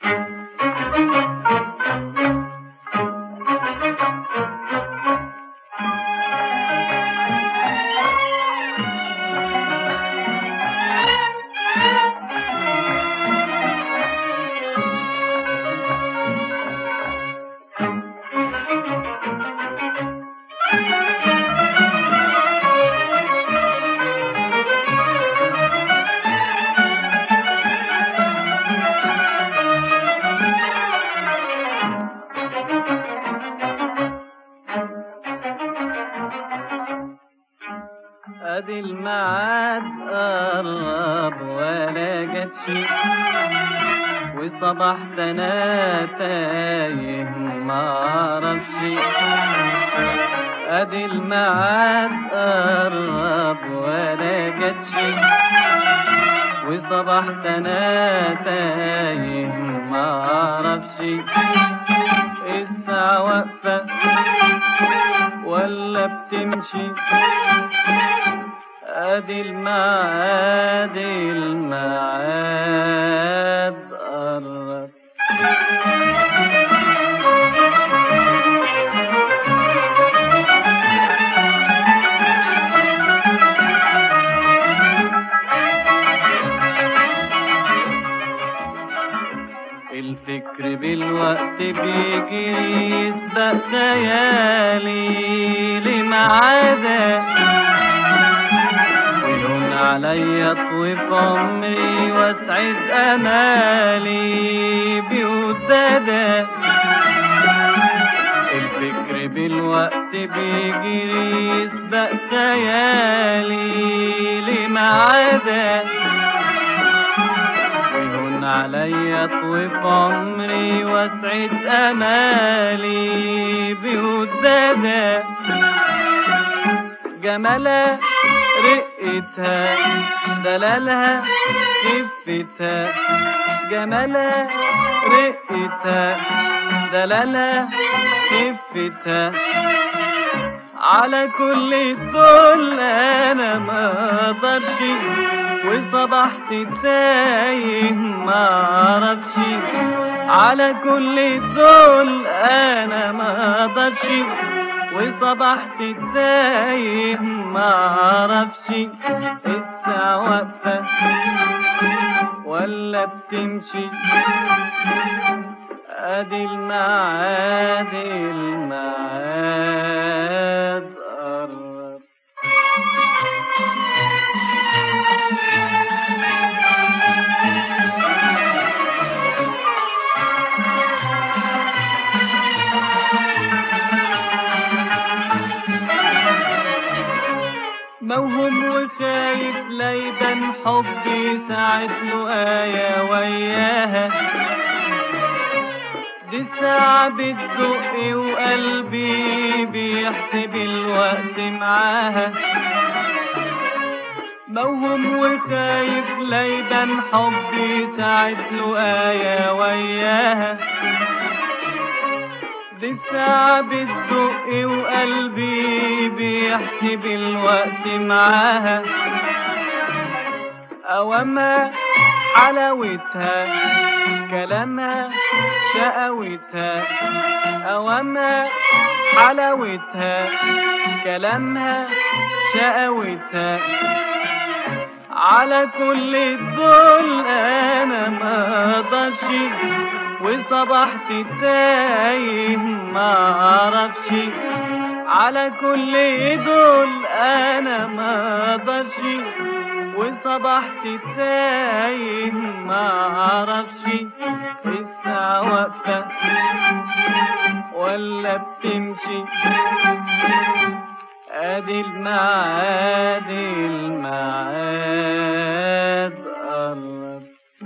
ادي الميعاد قرب ولا جاتش وصبحت انا تايه معرفش ادي الميعاد قرب ولا جاتش وصبحت انا تايه معرفش الساعة واقفة ولا بتمشي ادي الميعاد الميعاد قرب الفكر بالوقت بيجي يسبق خيالي لمعاده ويهون عليا طويف عمري واسعد امالي بودادة الفكر بالوقت بيجي يسبق خيالي لمعاده ويهون عليا طويف عمري واسعد امالي بودادة جمالها رقتها دلالها خفتها جمالها رقتها دلالها خفتها على كل دول انا ما اقدرش وصبحت تايه ما اعرفش على كل دول انا ما اقدرش وصبحت تايه ما اعرفش الساعة واقفة ولا بتمشي ادي الميعاد الميعاد قرب موهوم وخايف لا يبان حبي ساعة لقايا وياها دي الساعة بتدق وقلبي بيحسب الوقت معاها موهوم وخايف لا يبان حبي ساعة لقايا وياها دي الساعة بتدق وقلبي بيحسب الوقت معاها أوامها حلاوتها كلامها شقاوتها أوامها حلاوتها كلامها شقاوتها على كل دول انا ما اقدرش وصبحت تايه ما اعرفش على كل دول انا ما اقدرش وصبحت تايه ما اعرفش الساعة واقفة ولا بتمشي ادي الميعاد الميعاد قرب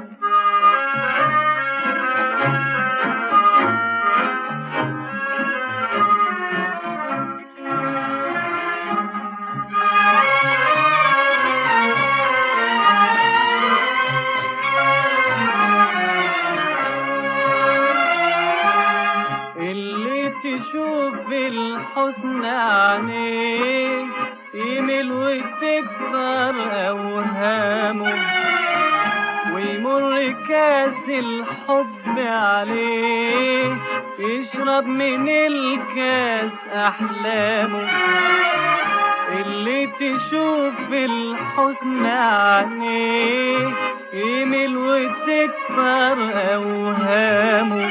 اللي تشوف بالحسن عينيه يميل وتكسر اوهامه ويميل ويمر كاس الحب عليه يشرب من الكاس أحلامه اللي تشوف الحزن عينيه يميل وتكثر أوهامه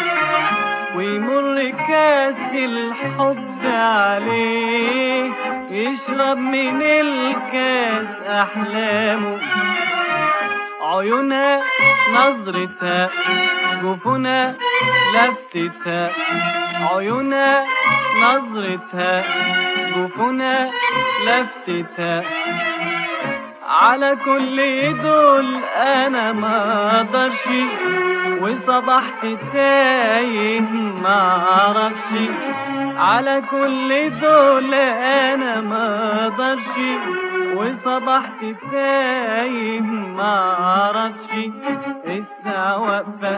ويمر كاس الحب عليه يشرب من الكاس أحلامه عيونها نظرتها جفونها لفتها عيونها نظرتها جفونها لفتها على كل دول انا ما اقدرش وصبحت تايه ما اعرفش على كل دول انا ما اقدرش وصبحت تايه ما اعرفش الساعة واقفة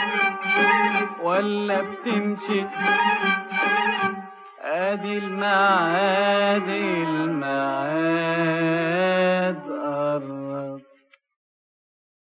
ولا بتمشي ادي المعاد المعاد